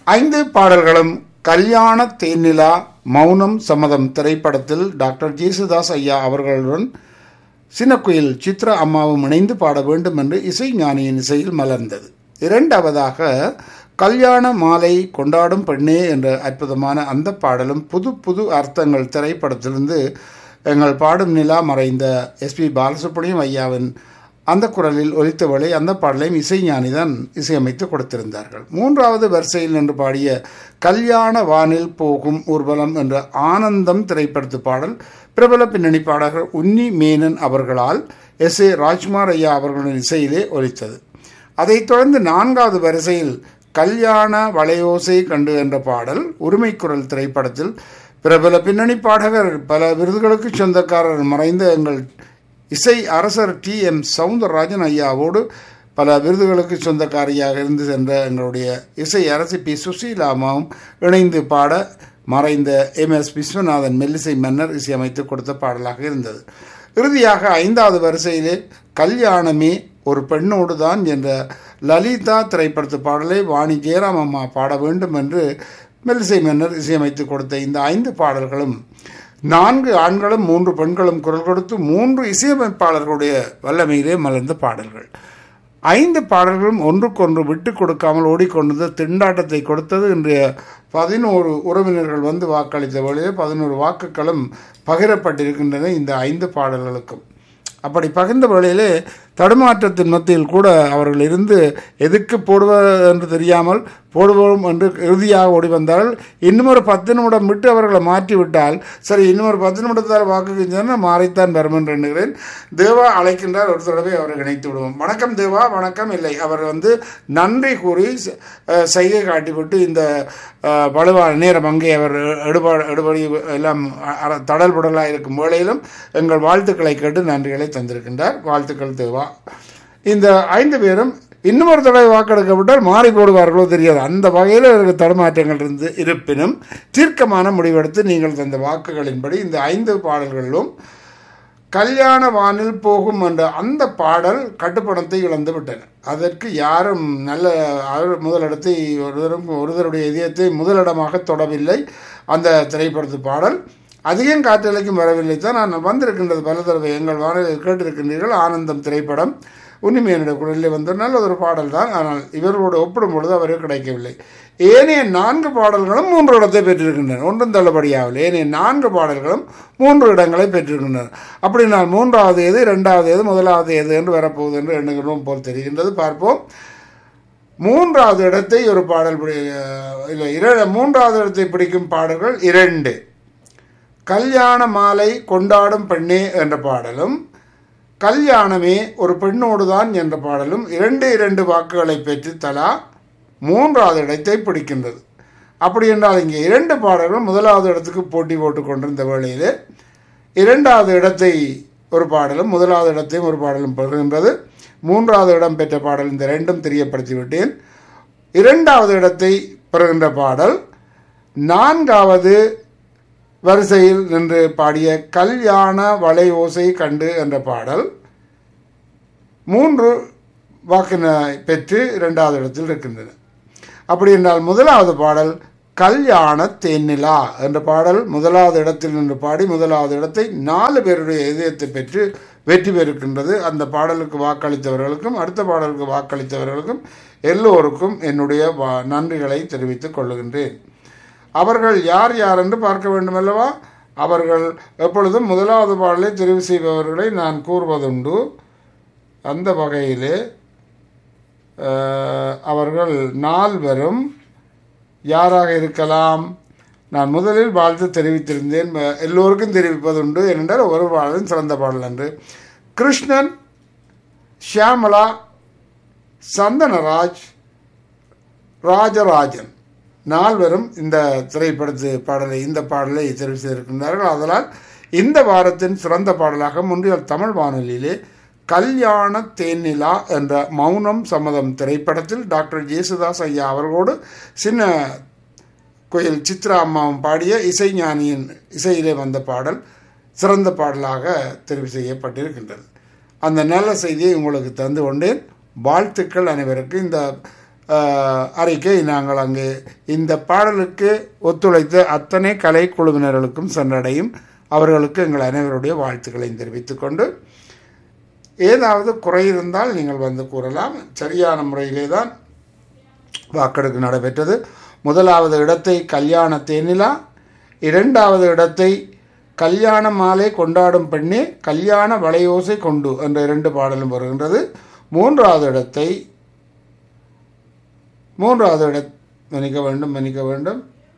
ஐந்து பாடல்களும் கல்யாண தேனிலா மௌனம் சம்மதம் திரைப்படத்தில் டாக்டர் ஜேசுதாஸ் ஐயா அவர்களுடன் சின்னக்குயில் சித்ரா அம்மாவும் இணைந்து பாட வேண்டும் என்று இசை ஞானியின் இசையில் மலர்ந்தது இரண்டாவதாக கல்யாண மாலை கொண்டாடும் பெண்ணே என்ற அற்புதமான அந்த பாடலும் புது புது அர்த்தங்கள் திரைப்படத்திலிருந்து எங்கள் பாடும் நிலா மறைந்த எஸ்பி பாலசுப்ரமணியம் ஐயாவின் அந்த குரலில் ஒலித்தவளை அந்த பாடலையும் இசைஞானி தான் இசையமைத்து கொடுத்திருந்தார்கள் மூன்றாவது வரிசையில் நின்று பாடிய கல்யாண வானில் போகும் ஊர்வலம் என்ற ஆனந்தம் திரைப்படத்து பாடல் பிரபல பின்னணி பாடகர் உன்னி மேனன் அவர்களால் எஸ் ஏ ராஜ்குமார் ஐயா அவர்களின் இசையிலே ஒலித்தது அதைத் தொடர்ந்து நான்காவது வரிசையில் கல்யாண வளையோசை கண்டு என்ற பாடல் உரிமைக்குரல் திரைப்படத்தில் பிரபல பின்னணி பாடகர் பல விருதுகளுக்கு சொந்தக்காரர் மறைந்த எங்கள் இசை அரசர் டி எம் சவுந்தரராஜன் ஐயாவோடு பல விருதுகளுக்கு சொந்தக்காரியாக இருந்து சென்ற எங்களுடைய இசை அரசி பி சுசீலாமாவும் இணைந்து பாட மறைந்த எம் எஸ் விஸ்வநாதன் மெல்லிசை மன்னர் இசையமைத்து கொடுத்த பாடலாக இருந்தது இறுதியாக ஐந்தாவது வரிசையிலே கல்யாணமே ஒரு பெண்ணோடு தான் என்ற லலிதா திரைப்படத்து பாடலை வாணி ஜெயராம் அம்மா பாட வேண்டும் என்று மெல்லிசை மன்னர் இசையமைத்து கொடுத்த இந்த ஐந்து பாடல்களும் நான்கு ஆண்களும் மூன்று பெண்களும் குரல் கொடுத்து மூன்று இசையமைப்பாளர்களுடைய வல்லமையிலே மலர்ந்த பாடல்கள் ஐந்து பாடல்களும் ஒன்றுக்கொன்று விட்டு கொடுக்காமல் ஓடிக்கொண்டது திண்டாட்டத்தை கொடுத்தது இன்றைய பதினோரு உறவினர்கள் வந்து வாக்களித்த வழியே பதினோரு வாக்குகளும் பகிரப்பட்டிருக்கின்றன இந்த ஐந்து பாடல்களுக்கும் அப்படி பகிர்ந்த வேளையிலே தடுமாற்றத்தின் மத்தியில் கூட அவர்கள் இருந்து எதுக்கு போடுவது என்று தெரியாமல் போடுவோம் என்று இறுதியாக ஓடி வந்தார்கள் இன்னும் ஒரு பத்து நிமிடம் விட்டு அவர்களை மாற்றி விட்டால் சரி இன்னும் ஒரு பத்து நிமிடத்தால் வாக்கு சொன்னால் மாறித்தான் வரும் என்று எண்ணுகிறேன் தேவா அழைக்கின்றார் ஒரு தடவை அவரை இணைத்து விடுவோம் வணக்கம் தேவா வணக்கம் இல்லை அவர் வந்து நன்றி கூறி செய்கை காட்டிவிட்டு இந்த வலுவான நேரம் அங்கே அவர் எடுபாடு எடுபடி எல்லாம் தடல் புடலாக இருக்கும் வேளையிலும் எங்கள் வாழ்த்துக்களை கேட்டு நன்றிகளை தந்திருக்கின்றார் வாழ்த்துக்கள் தேவா இந்த ஐந்து பேரும் இன்னும் ஒரு தடவை வாக்கெடுக்கப்பட்டால் மாறி போடுவார்களோ தெரியாது அந்த வகையில் எனக்கு தடுமாற்றங்கள் இருந்து இருப்பினும் தீர்க்கமான முடிவெடுத்து நீங்கள் தந்த வாக்குகளின்படி இந்த ஐந்து பாடல்களிலும் கல்யாண வானில் போகும் என்ற அந்த பாடல் கட்டுப்பணத்தை இழந்து விட்டன அதற்கு யாரும் நல்ல முதலிடத்தை ஒருவரும் ஒருவருடைய இதயத்தை முதலிடமாக தொடவில்லை அந்த திரைப்படத்து பாடல் அதிகம் காற்றலைக்கும் வரவில்லை தான் நான் வந்திருக்கின்றது பல தடவை எங்கள் வானிலையில் கேட்டிருக்கின்றீர்கள் ஆனந்தம் திரைப்படம் உண்மையினுடைய குரலில் வந்த நல்ல ஒரு பாடல் தான் ஆனால் இவர்களோடு ஒப்பிடும் பொழுது அவருக்கு கிடைக்கவில்லை ஏனைய நான்கு பாடல்களும் மூன்று இடத்தை பெற்றிருக்கின்றன ஒன்றும் தள்ளுபடியாகவில்லை ஏனைய நான்கு பாடல்களும் மூன்று இடங்களை பெற்றிருக்கின்றன அப்படினால் மூன்றாவது எது இரண்டாவது எது முதலாவது எது என்று வரப்போகுது என்று எண்ணுகிறோம் போல் தெரிகின்றது பார்ப்போம் மூன்றாவது இடத்தை ஒரு பாடல் இல்லை இர மூன்றாவது இடத்தை பிடிக்கும் பாடல்கள் இரண்டு கல்யாண மாலை கொண்டாடும் பெண்ணே என்ற பாடலும் கல்யாணமே ஒரு பெண்ணோடு தான் என்ற பாடலும் இரண்டு இரண்டு வாக்குகளை பெற்று தலா மூன்றாவது இடத்தை பிடிக்கின்றது அப்படி என்றால் இங்கே இரண்டு பாடல்கள் முதலாவது இடத்துக்கு போட்டி போட்டு கொண்டிருந்த வேளையில் இரண்டாவது இடத்தை ஒரு பாடலும் முதலாவது இடத்தையும் ஒரு பாடலும் பெறுகின்றது மூன்றாவது இடம் பெற்ற பாடல் இந்த ரெண்டும் தெரியப்படுத்திவிட்டேன் இரண்டாவது இடத்தை பெறுகின்ற பாடல் நான்காவது வரிசையில் நின்று பாடிய கல்யாண வளை ஓசை கண்டு என்ற பாடல் மூன்று வாக்கின பெற்று இரண்டாவது இடத்தில் இருக்கின்றன அப்படி என்றால் முதலாவது பாடல் கல்யாண தேனிலா என்ற பாடல் முதலாவது இடத்தில் நின்று பாடி முதலாவது இடத்தை நாலு பேருடைய இதயத்தை பெற்று வெற்றி பெறுகின்றது அந்த பாடலுக்கு வாக்களித்தவர்களுக்கும் அடுத்த பாடலுக்கு வாக்களித்தவர்களுக்கும் எல்லோருக்கும் என்னுடைய நன்றிகளை தெரிவித்துக் கொள்ளுகின்றேன் அவர்கள் யார் யார் என்று பார்க்க வேண்டும் அல்லவா அவர்கள் எப்பொழுதும் முதலாவது பாடலை தெரிவு செய்பவர்களை நான் கூறுவதுண்டு அந்த வகையிலே அவர்கள் நால்வரும் யாராக இருக்கலாம் நான் முதலில் வாழ்த்து தெரிவித்திருந்தேன் எல்லோருக்கும் தெரிவிப்பதுண்டு ஏனென்றால் ஒரு பாடலின் சிறந்த பாடல் என்று கிருஷ்ணன் ஷியாமலா சந்தனராஜ் ராஜராஜன் நால்வரும் இந்த திரைப்படத்து பாடலை இந்த பாடலை தெரிவு செய்திருக்கின்றார்கள் அதனால் இந்த வாரத்தின் சிறந்த பாடலாக முன்றியல் தமிழ் வானொலியிலே கல்யாண தேனிலா என்ற மௌனம் சம்மதம் திரைப்படத்தில் டாக்டர் ஜேசுதாஸ் ஐயா அவர்களோடு சின்ன கோயில் சித்ரா அம்மாவும் பாடிய இசைஞானியின் இசையிலே வந்த பாடல் சிறந்த பாடலாக தெரிவு செய்யப்பட்டிருக்கின்றது அந்த நல்ல செய்தியை உங்களுக்கு தந்து கொண்டேன் வாழ்த்துக்கள் அனைவருக்கும் இந்த அஹ், அறிக்கை நாங்கள் அங்கே இந்த பாடலுக்கு ஒத்துழைத்த அத்தனை கலை குழுவினர்களுக்கும் சென்றடையும் அவர்களுக்கு எங்கள் அனைவருடைய வாழ்த்துக்களை தெரிவித்துக் கொண்டு ஏதாவது குறை இருந்தால் நீங்கள் வந்து கூறலாம் சரியான முறையிலே தான் வாக்கெடுப்பு நடைபெற்றது முதலாவது இடத்தை கல்யாண தேனிலா இரண்டாவது இடத்தை கல்யாண மாலை கொண்டாடும் பெண்ணே கல்யாண வளையோசை கொண்டு என்ற இரண்டு பாடலும் வருகின்றது மூன்றாவது இடத்தை மூன்றாவது இட மன்னிக்க வேண்டும் மன்னிக்க வேண்டும்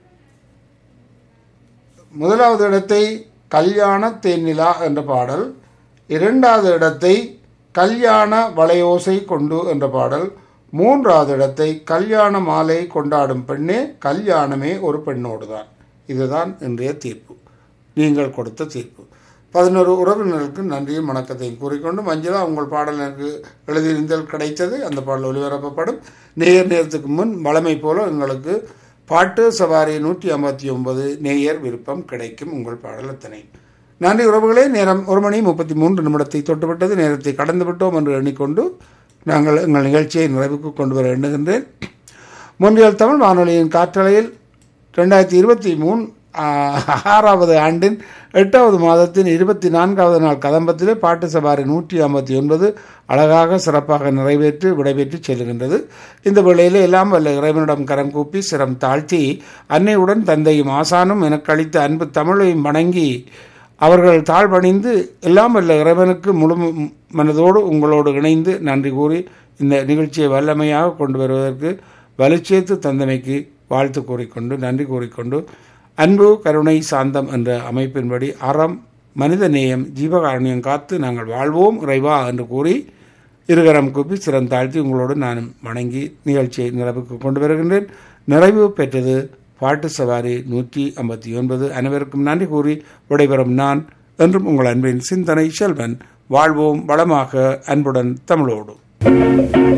முதலாவது இடத்தை கல்யாண தேனிலா என்ற பாடல் இரண்டாவது இடத்தை கல்யாண வளையோசை கொண்டு என்ற பாடல் மூன்றாவது இடத்தை கல்யாண மாலை கொண்டாடும் பெண்ணே கல்யாணமே ஒரு பெண்ணோடு தான் இதுதான் இன்றைய தீர்ப்பு நீங்கள் கொடுத்த தீர்ப்பு பதினோரு உறவினர்களுக்கு நன்றியும் வணக்கத்தையும் கூறிக்கொண்டு மஞ்சளா உங்கள் பாடல் எனக்கு எழுதியிருந்தல் கிடைத்தது அந்த பாடல் ஒளிபரப்பப்படும் நேயர் நேரத்துக்கு முன் வளமை போல எங்களுக்கு பாட்டு சவாரி நூற்றி ஐம்பத்தி ஒன்பது நேயர் விருப்பம் கிடைக்கும் உங்கள் பாடல் அத்தனை நன்றி உறவுகளே நேரம் ஒரு மணி முப்பத்தி மூன்று நிமிடத்தை தொட்டுவிட்டது நேரத்தை கடந்து விட்டோம் என்று எண்ணிக்கொண்டு நாங்கள் எங்கள் நிகழ்ச்சியை நிறைவுக்கு கொண்டு வர எண்ணுகின்றேன் முன்றியல் தமிழ் வானொலியின் காற்றலையில் ரெண்டாயிரத்தி இருபத்தி மூணு ஆறாவது ஆண்டின் எட்டாவது மாதத்தின் இருபத்தி நான்காவது நாள் கதம்பத்திலே பாட்டு சவாரி நூற்றி ஐம்பத்தி ஒன்பது அழகாக சிறப்பாக நிறைவேற்றி விடைபெற்று செல்கின்றது இந்த வேளையிலே எல்லாம் வல்ல இறைவனிடம் கரம் கூப்பி சிரம் தாழ்த்தி அன்னையுடன் தந்தையும் ஆசானும் எனக்கு அளித்த அன்பு தமிழையும் வணங்கி அவர்கள் தாழ்பணிந்து எல்லாம் வல்ல இறைவனுக்கு முழு மனதோடு உங்களோடு இணைந்து நன்றி கூறி இந்த நிகழ்ச்சியை வல்லமையாக கொண்டு வருவதற்கு வலுச்சேர்த்து தந்தமைக்கு வாழ்த்து கூறிக்கொண்டு நன்றி கூறிக்கொண்டு அன்பு கருணை சாந்தம் என்ற அமைப்பின்படி அறம் மனித நேயம் ஜீவகாருண்யம் காத்து நாங்கள் வாழ்வோம் இறைவா என்று கூறி இருகரம் கூப்பி சிறந்தாழ்த்தி உங்களோடு நான் வணங்கி நிகழ்ச்சியை நிறைவுக்கு கொண்டு வருகின்றேன் நிறைவு பெற்றது பாட்டு சவாரி நூற்றி ஐம்பத்தி ஒன்பது அனைவருக்கும் நன்றி கூறி விடைபெறும் நான் என்றும் உங்கள் அன்பின் சிந்தனை செல்வன் வாழ்வோம் வளமாக அன்புடன் தமிழோடு